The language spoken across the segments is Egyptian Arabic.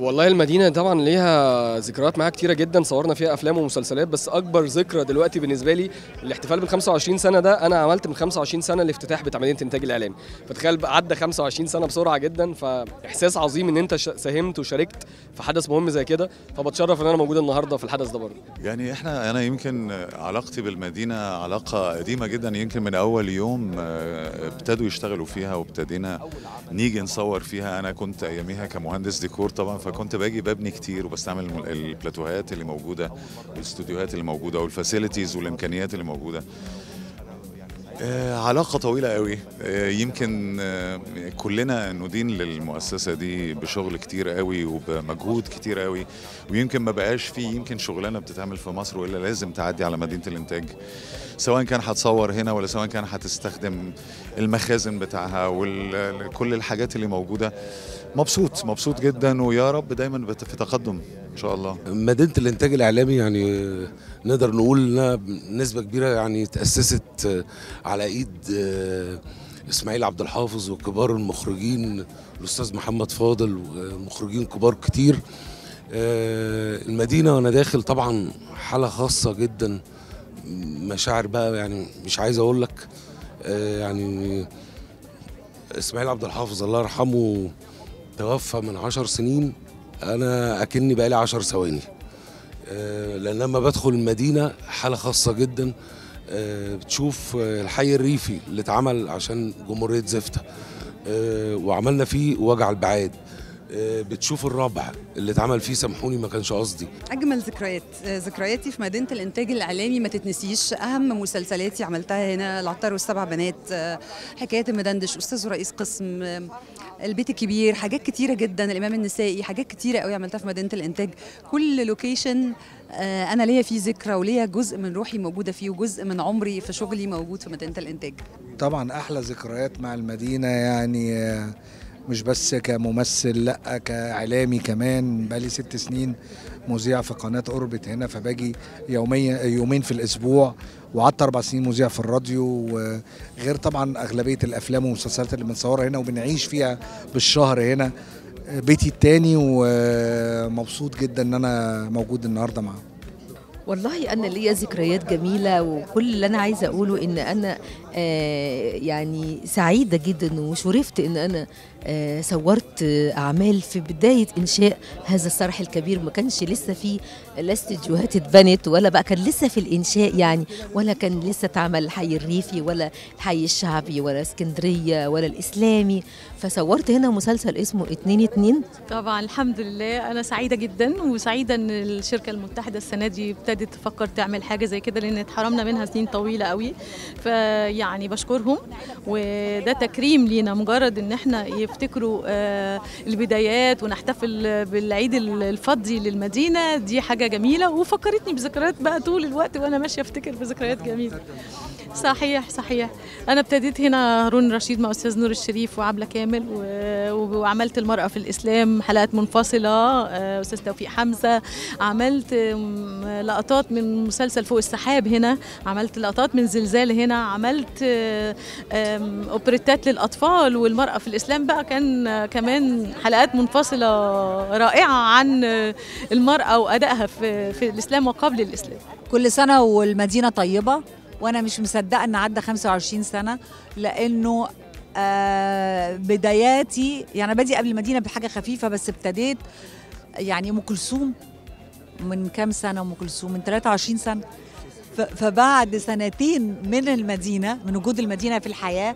والله المدينة طبعا ليها ذكريات معاها كتيرة جدا صورنا فيها أفلام ومسلسلات بس أكبر ذكرى دلوقتي بالنسبة لي الاحتفال بال 25 سنة ده أنا عملت من 25 سنة الافتتاح بتاع مدينة إنتاج الإعلامي فتخيل بقى عدى 25 سنة بسرعة جدا فإحساس عظيم إن أنت ش- ساهمت وشاركت في حدث مهم زي كده فبتشرف إن أنا موجود النهاردة في الحدث ده برضه يعني احنا انا يمكن علاقتي بالمدينه علاقه قديمه جدا يمكن من اول يوم آه، ابتدوا يشتغلوا فيها وابتدينا نيجي نصور فيها انا كنت اياميها كمهندس ديكور طبعا فكنت باجي ببني كتير وبستعمل الم- البلاتوهات اللي موجوده والاستوديوهات اللي موجوده والفاسيلتيز والامكانيات اللي موجوده آه، علاقة طويلة قوي آه، يمكن آه، كلنا ندين للمؤسسة دي بشغل كتير قوي وبمجهود كتير قوي ويمكن ما بقاش فيه يمكن شغلانة بتتعمل في مصر وإلا لازم تعدي على مدينة الإنتاج سواء كان هتصور هنا ولا سواء كان هتستخدم المخازن بتاعها وكل الحاجات اللي موجودة مبسوط مبسوط جدا ويا رب دايما بت- في تقدم إن شاء الله مدينة الإنتاج الإعلامي يعني نقدر نقول إنها بنسبة كبيرة يعني تأسست على إيد إسماعيل عبد الحافظ وكبار المخرجين الأستاذ محمد فاضل ومخرجين كبار كتير المدينة وأنا داخل طبعا حالة خاصة جدا مشاعر بقى يعني مش عايز أقول لك يعني إسماعيل عبد الحافظ الله يرحمه توفى من عشر سنين انا اكني بقالي عشر ثواني آه، لان لما بدخل المدينه حاله خاصه جدا آه، بتشوف آه، الحي الريفي اللي اتعمل عشان جمهوريه زفته آه، وعملنا فيه وجع البعاد آه، بتشوف الربع اللي اتعمل فيه سامحوني ما كانش قصدي اجمل ذكريات آه، ذكرياتي في مدينه الانتاج الاعلامي ما تتنسيش اهم مسلسلاتي عملتها هنا العطار والسبع بنات آه، حكايات المدندش استاذ ورئيس قسم آه، البيت الكبير حاجات كتيره جدا الامام النسائي حاجات كتيره قوي عملتها في مدينه الانتاج كل لوكيشن آه، انا ليا فيه ذكرى وليا جزء من روحي موجوده فيه وجزء من عمري في شغلي موجود في مدينه الانتاج طبعا احلى ذكريات مع المدينه يعني آه، مش بس كممثل لا كاعلامي كمان بقالي ست سنين مذيع في قناه اوربت هنا فباجي يوميا يومين في الاسبوع وقعدت اربع سنين مذيع في الراديو وغير طبعا اغلبيه الافلام والمسلسلات اللي بنصورها هنا وبنعيش فيها بالشهر هنا بيتي التاني ومبسوط جدا ان انا موجود النهارده معاهم والله انا ليا ذكريات جميله وكل اللي انا عايزه اقوله ان انا آه يعني سعيده جدا وشرفت ان انا آه صورت آه اعمال في بدايه انشاء هذا الصرح الكبير ما كانش لسه في لا استديوهات اتبنت ولا بقى كان لسه في الانشاء يعني ولا كان لسه اتعمل الحي الريفي ولا الحي الشعبي ولا اسكندريه ولا الاسلامي فصورت هنا مسلسل اسمه اتنين اتنين طبعا الحمد لله انا سعيده جدا وسعيده ان الشركه المتحده السنه دي ابتدت تفكر تعمل حاجه زي كده لان اتحرمنا منها سنين طويله قوي فيعني بشكرهم وده تكريم لينا مجرد ان احنا يفتكروا آه، البدايات ونحتفل بالعيد الفضي للمدينه دي حاجه جميله وفكرتني بذكريات بقى طول الوقت وانا ماشيه افتكر بذكريات جميله صحيح صحيح انا ابتديت هنا هارون رشيد مع استاذ نور الشريف وعبله كامل و- وعملت المراه في الاسلام حلقات منفصله آه، استاذ توفيق حمزه عملت آم، لقطات من مسلسل فوق السحاب هنا عملت لقطات من زلزال هنا عملت آه، آم، اوبريتات للاطفال والمراه في الاسلام بقى كان آه، كمان حلقات منفصله رائعه عن آه، المراه وادائها في في الاسلام وقبل الاسلام كل سنة والمدينة طيبة وأنا مش مصدقة إن عدى 25 سنة لأنه آه بداياتي يعني أنا بادئ قبل المدينة بحاجة خفيفة بس ابتديت يعني أم كلثوم من كام سنة أم كلثوم من 23 سنة ف- فبعد سنتين من المدينة من وجود المدينة في الحياة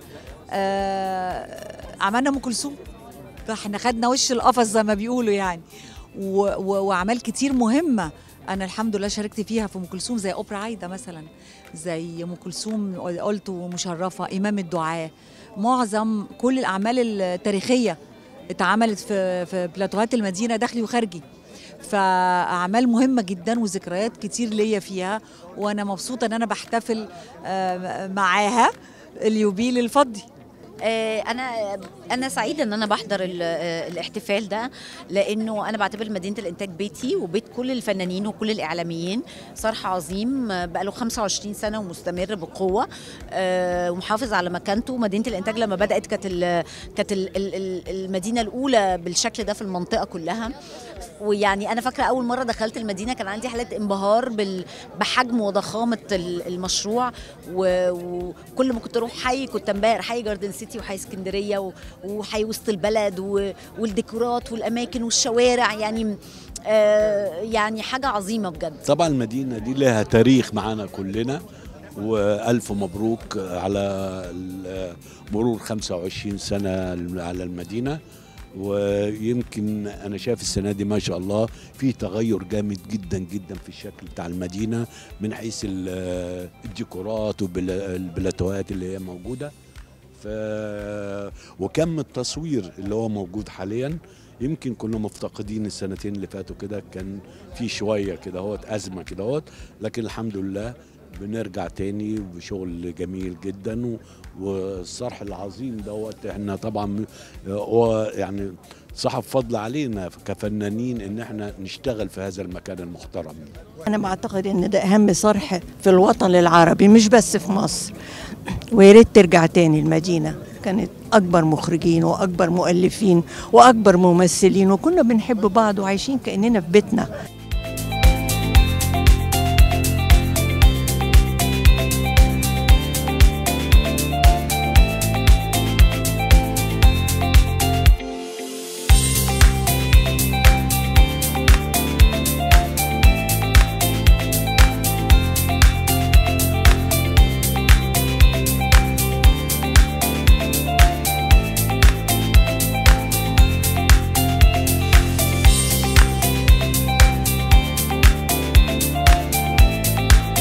آه عملنا أم كلثوم فاحنا خدنا وش القفص زي ما بيقولوا يعني و و واعمال كتير مهمه انا الحمد لله شاركت فيها في ام كلثوم زي اوبرا عايده مثلا زي ام كلثوم قلت ومشرفه امام الدعاء معظم كل الاعمال التاريخيه اتعملت في في بلاتوهات المدينه داخلي وخارجي فاعمال مهمه جدا وذكريات كتير ليا فيها وانا مبسوطه ان انا بحتفل آه، معاها اليوبيل الفضي آه، انا انا سعيده ان انا بحضر ال- آه، الاحتفال ده لانه انا بعتبر مدينه الانتاج بيتي وبيت كل الفنانين وكل الاعلاميين صرح عظيم آه، بقاله 25 سنه ومستمر بقوه آه، ومحافظ على مكانته مدينه الانتاج لما بدات كانت ال- كانت ال- ال- ال- المدينه الاولى بالشكل ده في المنطقه كلها ويعني انا فاكره اول مره دخلت المدينه كان عندي حاله انبهار بال... بحجم وضخامه ال- المشروع و... وكل ما كنت اروح حي كنت انبهر حي جاردن سيتي وحي اسكندريه و... وحي وسط البلد و... والديكورات والاماكن والشوارع يعني آه يعني حاجه عظيمه بجد طبعا المدينة دي لها تاريخ معانا كلنا وألف مبروك على ال- مرور 25 سنة على المدينة ويمكن أنا شايف السنة دي ما شاء الله في تغير جامد جدا جدا في الشكل بتاع المدينة من حيث ال- الديكورات والبلاتوهات اللي هي موجودة ف وكم التصوير اللي هو موجود حاليا يمكن كنا مفتقدين السنتين اللي فاتوا كده كان في شويه كده هوت ازمه كده هوت لكن الحمد لله بنرجع تاني بشغل جميل جدا و- والصرح العظيم دوت احنا طبعا هو يعني صاحب فضل علينا كفنانين ان احنا نشتغل في هذا المكان المحترم أنا بعتقد إن ده أهم صرح في الوطن العربي مش بس في مصر ويا ريت ترجع تاني المدينة كانت أكبر مخرجين وأكبر مؤلفين وأكبر ممثلين وكنا بنحب بعض وعايشين كأننا في بيتنا